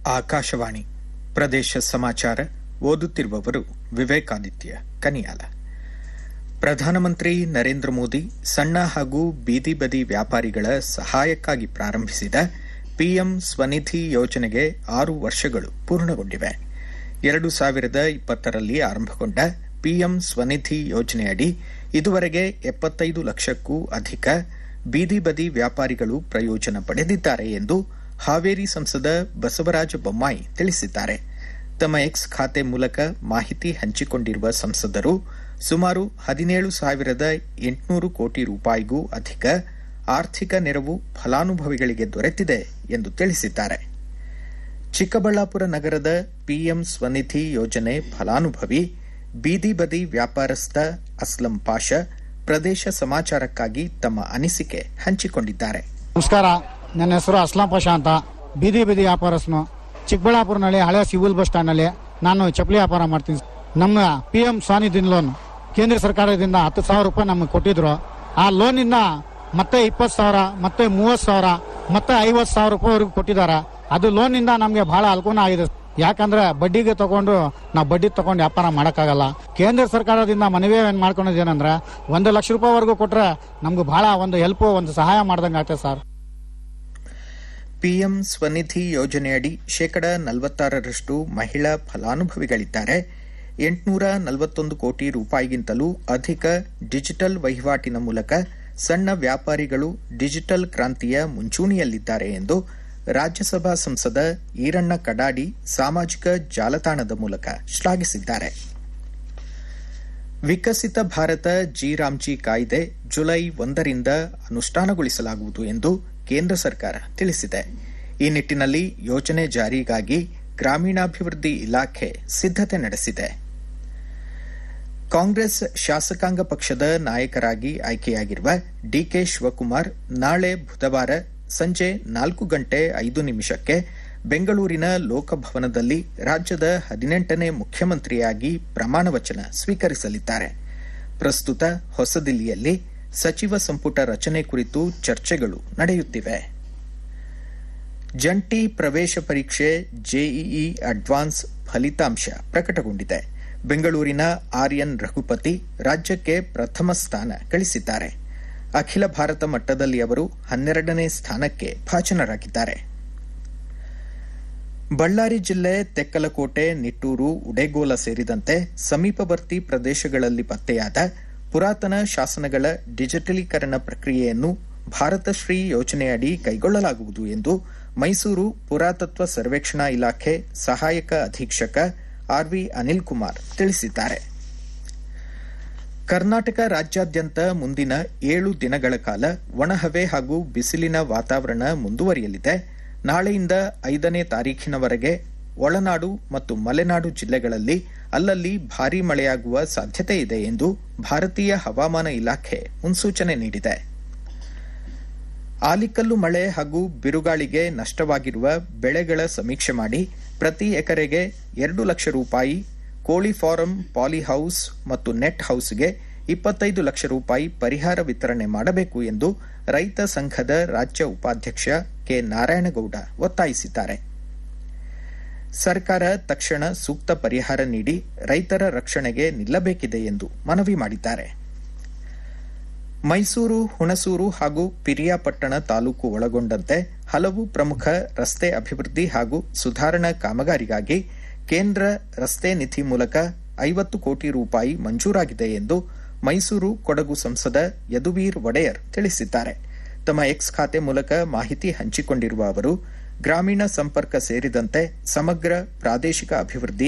ಆಕಾಶವಾಣಿ ಪ್ರದೇಶ ಸಮಾಚಾರ ಓದುತ್ತಿರುವವರು ವಿವೇಕಾದಿತ್ಯ ಕನಿಯಾಲ ಪ್ರಧಾನಮಂತ್ರಿ ನರೇಂದ್ರ ಮೋದಿ ಸಣ್ಣ ಹಾಗೂ ಬೀದಿ ಬದಿ ವ್ಯಾಪಾರಿಗಳ ಸಹಾಯಕ್ಕಾಗಿ ಪ್ರಾರಂಭಿಸಿದ ಪಿಎಂ ಸ್ವನಿಧಿ ಯೋಜನೆಗೆ ಆರು ವರ್ಷಗಳು ಪೂರ್ಣಗೊಂಡಿವೆ ಎರಡು ಸಾವಿರದ ಇಪ್ಪತ್ತರಲ್ಲಿ ಆರಂಭಗೊಂಡ ಪಿಎಂ ಸ್ವನಿಧಿ ಯೋಜನೆಯಡಿ ಇದುವರೆಗೆ ಎಪ್ಪತ್ತೈದು ಲಕ್ಷಕ್ಕೂ ಅಧಿಕ ಬೀದಿ ಬದಿ ವ್ಯಾಪಾರಿಗಳು ಪ್ರಯೋಜನ ಪಡೆದಿದ್ದಾರೆ ಎಂದು ಹಾವೇರಿ ಸಂಸದ ಬಸವರಾಜ ಬೊಮ್ಮಾಯಿ ತಿಳಿಸಿದ್ದಾರೆ ತಮ್ಮ ಎಕ್ಸ್ ಖಾತೆ ಮೂಲಕ ಮಾಹಿತಿ ಹಂಚಿಕೊಂಡಿರುವ ಸಂಸದರು ಸುಮಾರು ಹದಿನೇಳು ಸಾವಿರದ ಎಂಟುನೂರು ಕೋಟಿ ರೂಪಾಯಿಗೂ ಅಧಿಕ ಆರ್ಥಿಕ ನೆರವು ಫಲಾನುಭವಿಗಳಿಗೆ ದೊರೆತಿದೆ ಎಂದು ತಿಳಿಸಿದ್ದಾರೆ ಚಿಕ್ಕಬಳ್ಳಾಪುರ ನಗರದ ಪಿಎಂ ಸ್ವನಿಧಿ ಯೋಜನೆ ಫಲಾನುಭವಿ ಬೀದಿ ಬದಿ ವ್ಯಾಪಾರಸ್ಥ ಅಸ್ಲಂ ಪಾಷಾ ಪ್ರದೇಶ ಸಮಾಚಾರಕ್ಕಾಗಿ ತಮ್ಮ ಅನಿಸಿಕೆ ಹಂಚಿಕೊಂಡಿದ್ದಾರೆ ನಮಸ್ಕಾರ ನನ್ನ ಹೆಸರು ಅಸ್ಲಾಂ ಪಾಷಾ ಅಂತ ಬೀದಿ ಬೀದಿ ವ್ಯಾಪಾರಸ್ನು ಚಿಕ್ಕಬಳ್ಳಾಪುರನಲ್ಲಿ ಹಳೆ ಸಿವಿಲ್ ಬಸ್ ಸ್ಟ್ಯಾಂಡ್ನಲ್ಲಿ ನಾನು ಚಪ್ಪಲಿ ವ್ಯಾಪಾರ ಮಾಡ್ತೀನಿ ನಮ್ಮ ಪಿ ಎಂ ಸ್ವಾನಿಧಿ ಲೋನ್ ಕೇಂದ್ರ ಸರ್ಕಾರದಿಂದ ಹತ್ತು ಸಾವಿರ ರೂಪಾಯಿ ನಮಗೆ ಕೊಟ್ಟಿದ್ರು ಆ ಲೋನಿಂದ ಮತ್ತೆ ಇಪ್ಪತ್ತು ಸಾವಿರ ಮತ್ತೆ ಮೂವತ್ತು ಸಾವಿರ ಮತ್ತೆ ಐವತ್ತು ಸಾವಿರ ರೂಪಾಯಿವರೆಗೂ ಕೊಟ್ಟಿದ್ದಾರೆ ಅದು ಲೋನಿಂದ ನಮಗೆ ಬಹಳ ಅನುಕೂಲ ಆಗಿದೆ ಯಾಕಂದ್ರೆ ಬಡ್ಡಿಗೆ ತಗೊಂಡು ನಾವು ಬಡ್ಡಿ ತಗೊಂಡು ವ್ಯಾಪಾರ ಮಾಡೋಕ್ಕಾಗಲ್ಲ ಕೇಂದ್ರ ಸರ್ಕಾರದಿಂದ ಮನವಿ ಏನ್ ಮಾಡ್ಕೊಂಡಿದ್ದೇನಂದ್ರೆ ಒಂದು ಲಕ್ಷ ರೂಪಾಯಿವರೆಗೂ ಕೊಟ್ರೆ ನಮ್ಗೆ ಬಹಳ ಒಂದು ಹೆಲ್ಪ್ ಒಂದು ಸಹಾಯ ಮಾಡ್ದಂಗೆ ಆಗ್ತದೆ ಸರ್ ಪಿಎಂ ಸ್ವನಿಧಿ ಯೋಜನೆಯಡಿ ಶೇಕಡ ನಲವತ್ತಾರರಷ್ಟು ಮಹಿಳಾ ಫಲಾನುಭವಿಗಳಿದ್ದಾರೆ ಎಂಟುನೂರ ನಲವತ್ತೊಂದು ಕೋಟಿ ರೂಪಾಯಿಗಿಂತಲೂ ಅಧಿಕ ಡಿಜಿಟಲ್ ವಹಿವಾಟಿನ ಮೂಲಕ ಸಣ್ಣ ವ್ಯಾಪಾರಿಗಳು ಡಿಜಿಟಲ್ ಕ್ರಾಂತಿಯ ಮುಂಚೂಣಿಯಲ್ಲಿದ್ದಾರೆ ಎಂದು ರಾಜ್ಯಸಭಾ ಸಂಸದ ಈರಣ್ಣ ಕಡಾಡಿ ಸಾಮಾಜಿಕ ಜಾಲತಾಣದ ಮೂಲಕ ಶ್ಲಾಘಿಸಿದ್ದಾರೆ ವಿಕಸಿತ ಭಾರತ ಜಿ ರಾಮ್ಜಿ ಕಾಯ್ದೆ ಜುಲೈ ಒಂದರಿಂದ ಅನುಷ್ಠಾನಗೊಳಿಸಲಾಗುವುದು ಎಂದು ಕೇಂದ್ರ ಸರ್ಕಾರ ತಿಳಿಸಿದೆ ಈ ನಿಟ್ಟಿನಲ್ಲಿ ಯೋಜನೆ ಜಾರಿಗಾಗಿ ಗ್ರಾಮೀಣಾಭಿವೃದ್ಧಿ ಇಲಾಖೆ ಸಿದ್ದತೆ ನಡೆಸಿದೆ ಕಾಂಗ್ರೆಸ್ ಶಾಸಕಾಂಗ ಪಕ್ಷದ ನಾಯಕರಾಗಿ ಆಯ್ಕೆಯಾಗಿರುವ ಡಿಕೆ ಶಿವಕುಮಾರ್ ನಾಳೆ ಬುಧವಾರ ಸಂಜೆ ನಾಲ್ಕು ಗಂಟೆ ಐದು ನಿಮಿಷಕ್ಕೆ ಬೆಂಗಳೂರಿನ ಲೋಕಭವನದಲ್ಲಿ ರಾಜ್ಯದ ಹದಿನೆಂಟನೇ ಮುಖ್ಯಮಂತ್ರಿಯಾಗಿ ಪ್ರಮಾಣವಚನ ಸ್ವೀಕರಿಸಲಿದ್ದಾರೆ ಪ್ರಸ್ತುತ ಹೊಸದಿಲ್ಲಿಯಲ್ಲಿ ಸಚಿವ ಸಂಪುಟ ರಚನೆ ಕುರಿತು ಚರ್ಚೆಗಳು ನಡೆಯುತ್ತಿವೆ ಜಂಟಿ ಪ್ರವೇಶ ಪರೀಕ್ಷೆ ಜೆಇಇ ಅಡ್ವಾನ್ಸ್ ಫಲಿತಾಂಶ ಪ್ರಕಟಗೊಂಡಿದೆ ಬೆಂಗಳೂರಿನ ಆರ್ಯನ್ ರಘುಪತಿ ರಾಜ್ಯಕ್ಕೆ ಪ್ರಥಮ ಸ್ಥಾನ ಗಳಿಸಿದ್ದಾರೆ ಅಖಿಲ ಭಾರತ ಮಟ್ಟದಲ್ಲಿ ಅವರು ಹನ್ನೆರಡನೇ ಸ್ಥಾನಕ್ಕೆ ಭಾಜನರಾಗಿದ್ದಾರೆ ಬಳ್ಳಾರಿ ಜಿಲ್ಲೆ ತೆಕ್ಕಲಕೋಟೆ ನಿಟ್ಟೂರು ಉಡೇಗೋಲ ಸೇರಿದಂತೆ ಸಮೀಪವರ್ತಿ ಪ್ರದೇಶಗಳಲ್ಲಿ ಪತ್ತೆಯಾದ ಪುರಾತನ ಶಾಸನಗಳ ಡಿಜಿಟಲೀಕರಣ ಪ್ರಕ್ರಿಯೆಯನ್ನು ಭಾರತ ಶ್ರೀ ಯೋಜನೆಯಡಿ ಕೈಗೊಳ್ಳಲಾಗುವುದು ಎಂದು ಮೈಸೂರು ಪುರಾತತ್ವ ಸರ್ವೇಕ್ಷಣಾ ಇಲಾಖೆ ಸಹಾಯಕ ಅಧೀಕ್ಷಕ ಆರ್ವಿ ಅನಿಲ್ ಕುಮಾರ್ ತಿಳಿಸಿದ್ದಾರೆ ಕರ್ನಾಟಕ ರಾಜ್ಯಾದ್ಯಂತ ಮುಂದಿನ ಏಳು ದಿನಗಳ ಕಾಲ ಒಣಹವೆ ಹಾಗೂ ಬಿಸಿಲಿನ ವಾತಾವರಣ ಮುಂದುವರಿಯಲಿದೆ ನಾಳೆಯಿಂದ ಐದನೇ ತಾರೀಖಿನವರೆಗೆ ಒಳನಾಡು ಮತ್ತು ಮಲೆನಾಡು ಜಿಲ್ಲೆಗಳಲ್ಲಿ ಅಲ್ಲಲ್ಲಿ ಭಾರೀ ಮಳೆಯಾಗುವ ಸಾಧ್ಯತೆ ಇದೆ ಎಂದು ಭಾರತೀಯ ಹವಾಮಾನ ಇಲಾಖೆ ಮುನ್ಸೂಚನೆ ನೀಡಿದೆ ಆಲಿಕಲ್ಲು ಮಳೆ ಹಾಗೂ ಬಿರುಗಾಳಿಗೆ ನಷ್ಟವಾಗಿರುವ ಬೆಳೆಗಳ ಸಮೀಕ್ಷೆ ಮಾಡಿ ಪ್ರತಿ ಎಕರೆಗೆ ಎರಡು ಲಕ್ಷ ರೂಪಾಯಿ ಕೋಳಿ ಫಾರಂ ಪಾಲಿಹೌಸ್ ಮತ್ತು ನೆಟ್ ಹೌಸ್ಗೆ ಇಪ್ಪತ್ತೈದು ಲಕ್ಷ ರೂಪಾಯಿ ಪರಿಹಾರ ವಿತರಣೆ ಮಾಡಬೇಕು ಎಂದು ರೈತ ಸಂಘದ ರಾಜ್ಯ ಉಪಾಧ್ಯಕ್ಷ ಕೆ ನಾರಾಯಣಗೌಡ ಒತ್ತಾಯಿಸಿದ್ದಾರೆ ಸರ್ಕಾರ ತಕ್ಷಣ ಸೂಕ್ತ ಪರಿಹಾರ ನೀಡಿ ರೈತರ ರಕ್ಷಣೆಗೆ ನಿಲ್ಲಬೇಕಿದೆ ಎಂದು ಮನವಿ ಮಾಡಿದ್ದಾರೆ ಮೈಸೂರು ಹುಣಸೂರು ಹಾಗೂ ಪಿರಿಯಾಪಟ್ಟಣ ತಾಲೂಕು ಒಳಗೊಂಡಂತೆ ಹಲವು ಪ್ರಮುಖ ರಸ್ತೆ ಅಭಿವೃದ್ಧಿ ಹಾಗೂ ಸುಧಾರಣಾ ಕಾಮಗಾರಿಗಾಗಿ ಕೇಂದ್ರ ರಸ್ತೆ ನಿಧಿ ಮೂಲಕ ಐವತ್ತು ಕೋಟಿ ರೂಪಾಯಿ ಮಂಜೂರಾಗಿದೆ ಎಂದು ಮೈಸೂರು ಕೊಡಗು ಸಂಸದ ಯದುವೀರ್ ಒಡೆಯರ್ ತಿಳಿಸಿದ್ದಾರೆ ತಮ್ಮ ಎಕ್ಸ್ ಖಾತೆ ಮೂಲಕ ಮಾಹಿತಿ ಹಂಚಿಕೊಂಡಿರುವ ಅವರು ಗ್ರಾಮೀಣ ಸಂಪರ್ಕ ಸೇರಿದಂತೆ ಸಮಗ್ರ ಪ್ರಾದೇಶಿಕ ಅಭಿವೃದ್ಧಿ